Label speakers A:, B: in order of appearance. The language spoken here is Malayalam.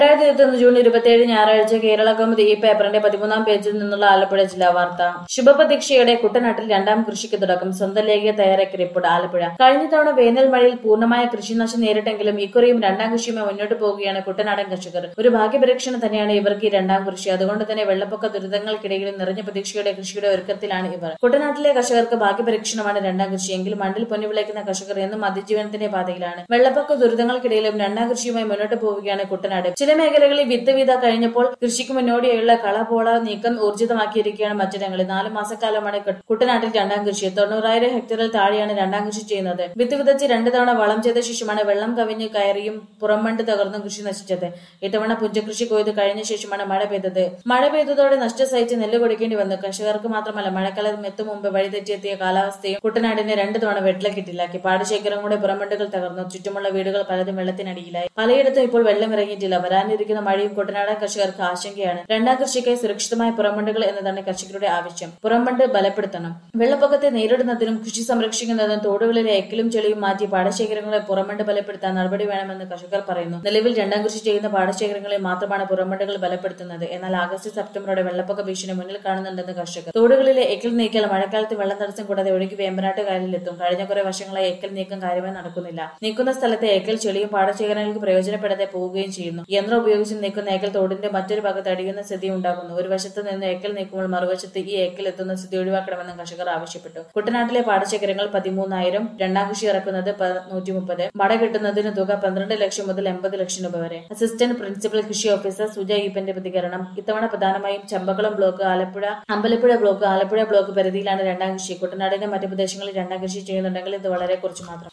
A: രണ്ടായിരത്തി ഇരുപത്തി ജൂൺ ഇരുപത്തിയേഴ് ഞായറാഴ്ച കേരള കൗമുദി ഈ പേപ്പറിന്റെ പതിമൂന്നാം പേജിൽ നിന്നുള്ള ആലപ്പുഴ ജില്ലാ വാർത്ത ശുഭപ്രതീക്ഷയുടെ കുട്ടനാട്ടിൽ രണ്ടാം കൃഷിക്ക് തുടക്കം സ്വന്തം ലേഖ തയ്യാറാക്കിയ റിപ്പോർട്ട് ആലപ്പുഴ കഴിഞ്ഞ തവണ വേനൽ മഴയിൽ പൂർണ്ണമായ കൃഷിനാശം നേരിട്ടെങ്കിലും ഇക്കുറിയും രണ്ടാം കൃഷിയുമായി മുന്നോട്ട് പോവുകയാണ് കുട്ടനാടൻ കർഷകർ ഒരു ഭാഗ്യപരീക്ഷണം തന്നെയാണ് ഇവർക്ക് ഈ രണ്ടാം കൃഷി അതുകൊണ്ട് തന്നെ വെള്ളപ്പൊക്ക ദുരിതങ്ങൾക്കിടയിലും നിറഞ്ഞ പ്രതീക്ഷയുടെ കൃഷിയുടെ ഒരുക്കത്തിലാണ് ഇവർ കുട്ടനാട്ടിലെ കർഷകർക്ക് ഭാഗ്യപരീക്ഷണമാണ് രണ്ടാം കൃഷി എങ്കിലും മണ്ണിൽ പൊന്നു വിളയ്ക്കുന്ന കർഷകർ എന്നും അതിജീവനത്തിന്റെ പാതയിലാണ് വെള്ളപ്പൊക്ക ദുരിതങ്ങൾക്കിടയിലും രണ്ടാം കൃഷിയുമായി മുന്നോട്ട് പോവുകയാണ് കുട്ടനാട് ചില മേഖലകളിൽ വിത്ത് വീത കഴിഞ്ഞപ്പോൾ കൃഷിക്ക് മുന്നോടിയായുള്ള കളപോള നീക്കം ഊർജിതമാക്കിയിരിക്കുകയാണ് മറ്റിടങ്ങളിൽ നാല് മാസക്കാലമാണ് കു- കുട്ടനാട്ടിൽ രണ്ടാം കൃഷി തൊണ്ണൂറായിരം ഹെക്ടറിൽ താഴെയാണ് രണ്ടാം കൃഷി ചെയ്യുന്നത് വിത്ത് വിതച്ച് രണ്ട് തവണ വളം ചെയ്ത ശേഷമാണ് വെള്ളം കവിഞ്ഞ് കയറിയും പുറംമണ്ട് തകർന്നും കൃഷി നശിച്ചത് ഇത്തവണ പുഞ്ചകൃഷി കൊയ്ത് കഴിഞ്ഞ ശേഷമാണ് മഴ പെയ്തത് മഴ പെയ്തതോടെ നഷ്ടം സഹിച്ച് നെല്ല് കൊടുക്കേണ്ടി വന്നു കർഷകർക്ക് മാത്രമല്ല മഴക്കാലം എത്തും മുമ്പ് വഴിതെറ്റിയെത്തിയ കാലാവസ്ഥയും കുട്ടനാടിനെ രണ്ട് തവണ വെട്ടിലക്കിട്ടില്ലാക്കി പാടശേഖരം കൂടെ പുറംബണ്ടുകൾ തകർന്നു ചുറ്റുമുള്ള വീടുകൾ പലതും വെള്ളത്തിനടിയിലായി പലയിടത്തും ഇപ്പോൾ വെള്ളം ഇറങ്ങിയിട്ടില്ല വരാനിരിക്കുന്ന മഴയും കുട്ടനാടൻ കർഷകർക്ക് ആശങ്കയാണ് രണ്ടാം കൃഷിക്കായി സുരക്ഷിതമായ പുറംബണ്ടുകൾ എന്നതാണ് കർഷകരുടെ ആവശ്യം പുറംബണ്ട് ബലപ്പെടുത്തണം വെള്ളപ്പൊക്കത്തെ നേരിടുന്നതിനും കൃഷി സംരക്ഷിക്കുന്നതിനും തോടുകളിലെ എക്കിലും ചെളിയും മാറ്റി പാടശേഖരങ്ങളെ പുറംബണ്ട് ബലപ്പെടുത്താൻ നടപടി വേണമെന്ന് കർഷകർ പറയുന്നു നിലവിൽ രണ്ടാം കൃഷി ചെയ്യുന്ന പാടശേഖരങ്ങളിൽ മാത്രമാണ് പുറംബണ്ടുകൾ ബലപ്പെടുത്തുന്നത് എന്നാൽ ആഗസ്റ്റ് സെപ്റ്റംബറോടെ വെള്ളപ്പൊക്ക ഭീഷണി മുന്നിൽ കാണുന്നുണ്ടെന്ന് കർഷകർ തോടുകളിലെ എക്കിൽ നീക്കൽ മഴക്കാലത്ത് വെള്ളം തടസ്സം കൂടാതെ ഒഴുകി വേമ്പനാട്ട് കായലിലെത്തും കഴിഞ്ഞ കുറെ വർഷങ്ങളായി എക്കൽ നീക്കം കാര്യമായി നടക്കുന്നില്ല നീക്കുന്ന സ്ഥലത്തെ എക്കൽ ചെളിയും പാടശേഖരങ്ങൾക്ക് പ്രയോജനപ്പെടാതെ പോവുകയും ചെയ്യുന്നു യന്ത്രം ഉപയോഗിച്ച് നീക്കുന്ന ഏക്കൽ തോടിന്റെ മറ്റൊരു ഭാഗത്ത് അടിയുന്ന സ്ഥിതി ഉണ്ടാകുന്നു ഒരു വശത്ത് നിന്ന് ഏക്കൽ നീക്കുമ്പോൾ മറുവശത്ത് ഈ ഏക്കൽ എത്തുന്ന സ്ഥിതി ഒഴിവാക്കണമെന്ന് കർഷകർ ആവശ്യപ്പെട്ടു കുട്ടനാട്ടിലെ പാടശേഖരങ്ങൾ പതിമൂന്നായിരം രണ്ടാം കൃഷി ഇറക്കുന്നത് നൂറ്റി മുപ്പത് മട കിട്ടുന്നതിന് തുക പന്ത്രണ്ട് ലക്ഷം മുതൽ എൺപത് ലക്ഷം രൂപ വരെ അസിസ്റ്റന്റ് പ്രിൻസിപ്പൽ കൃഷി ഓഫീസർ സുജ ഈപ്പന്റെ പ്രതികരണം ഇത്തവണ പ്രധാനമായും Champakulam block Alappuzha Ambalappuzha block Alappuzha block പരിധിയിലാണ് രണ്ടാം കൃഷി കുട്ടനാടിന്റെ മറ്റു പ്രദേശങ്ങളിൽ രണ്ടാം കൃഷി ചെയ്യുന്നുണ്ടെങ്കിൽ ഇത് വളരെ കുറച്ച് മാത്രം